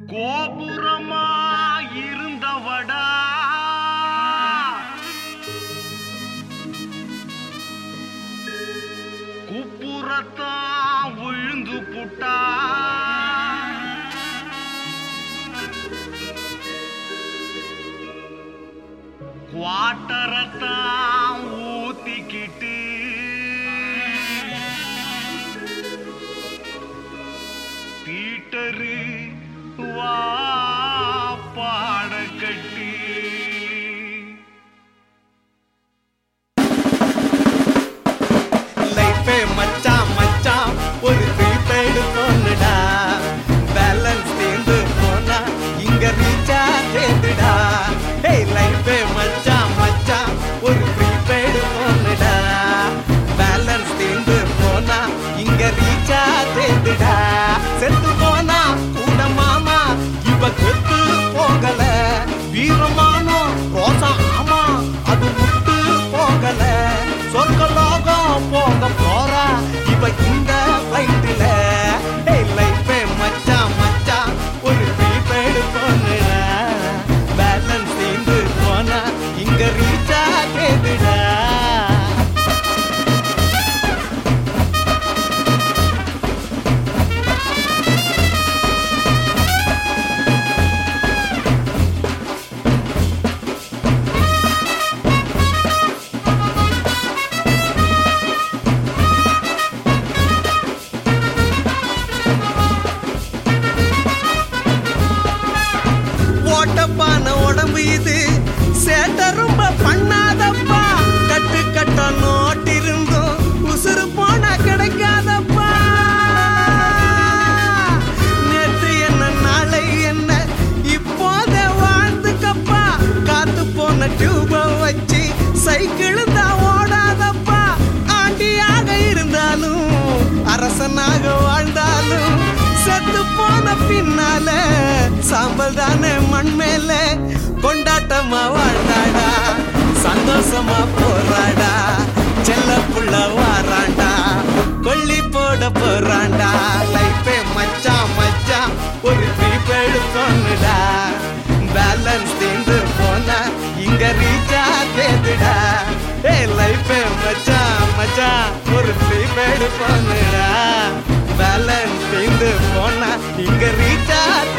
கோபுரமா இருந்தவடா குப்புறத்தான் விழுந்து புட்டா குவாட்டரத்தான் ஊத்திக்கிட்டு பீட்டரு வா பாடக்கட்டி லைஃபே மச்சான் மச்சான் ஒரு ப்ரீபெய்டு போனுடா பேலன்ஸ் தீர்ந்து போனா இங்க ரீச்சா தேடுடா ஹே லைஃபே மச்சான் மச்சான் ஒரு ப்ரீபெய்டு போனுடா பேலன்ஸ் தீர்ந்து போனா இங்க ரீச்சா தேடுடா செத்து போனா கூட மாமா இவ கெத்து போகல வீரமானோ ரோசா ஆமா அது விட்டு போகல சொர்க்கலோகம் போக போறா இவ இந்த ஃபைட்டில லைஃபே மச்சான் மச்சான் ஒரு ப்ரீபெய்டு பண்ணுடா பேலன்ஸ் தீர்ந்து போனா இங்க ரீச்சா கேதுடா ஓட்டப்பான உடம்பு இது சேட்ட ரொம்ப பண்ணாதப்பா கட்டு கட்ட நோட்டு இருந்தும் உசுறு போனா கிடைக்காதப்பா நேத்து என்ன நாளை என்ன இப்போத வாழ்ந்துக்கப்பா காத்து போன டியூப வச்சு சைக்கிள் தான் ஓடாதப்பா ஆண்டியாக இருந்தாலும் அரசனாக வாழ்ந்தாலும் செத்து போன பின்னால சாம்பல் தானே மண் மேல கொண்டாட்டமா வாழ்ந்தாடா சந்தோஷமா போறாடா செல்ல புள்ள வாராண்டா கொல்லி போட போறாண்டா லைஃபே மச்சான் மச்சான் ஒரு ப்ரீபெய்டு பண்ணுடா பேலன்ஸ் தீர்ந்து போனா இங்க ரீச்சா தேடுடா ஏ லைஃபே மச்சான் மச்சான் ஒரு ப்ரீபெய்டு பண்ணுடா பேலன்ஸ் தீர்ந்து போனா இங்க ரீச்சா